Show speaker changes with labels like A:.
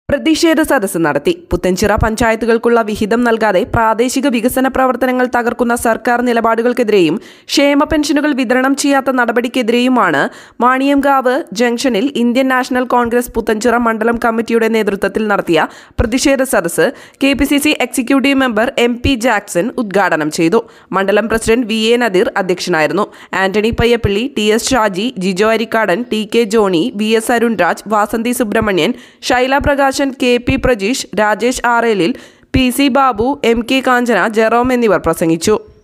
A: പ്രതിഷേധ സദസ്സ് നടത്തി പുത്തൻചിറ പഞ്ചായത്തുകൾക്കുള്ള വിഹിതം നൽകാതെ പ്രാദേശിക വികസന പ്രവർത്തനങ്ങൾ തകർക്കുന്ന സർക്കാർ നിലപാടുകൾക്കെതിരെയും ക്ഷേമ പെൻഷനുകൾ വിതരണം ചെയ്യാത്ത നടപടിക്കെതിരെയുമാണ് മാണിയംകാവ് ജംഗ്ഷനിൽ ഇന്ത്യൻ നാഷണൽ കോൺഗ്രസ് പുത്തൻചിറ മണ്ഡലം കമ്മിറ്റിയുടെ നേതൃത്വത്തിൽ നടത്തിയ പ്രതിഷേധ സദസ്സ് K P C C executive member M P Jackson ഉദ്ഘാടനം ചെയ്തു മണ്ഡലം പ്രസിഡന്റ് വി എ നദീർ അധ്യക്ഷനായിരുന്നു Antony Payyappilly T S Shaji Jijo Arikkadan T K Johny V S Arunraj Vasanthi Subramanian Shaila Prakashan K P Prajeesh Rajesh Arelil P C Babu M K Kanchana Jerome എന്നിവർ പ്രസംഗിച്ചു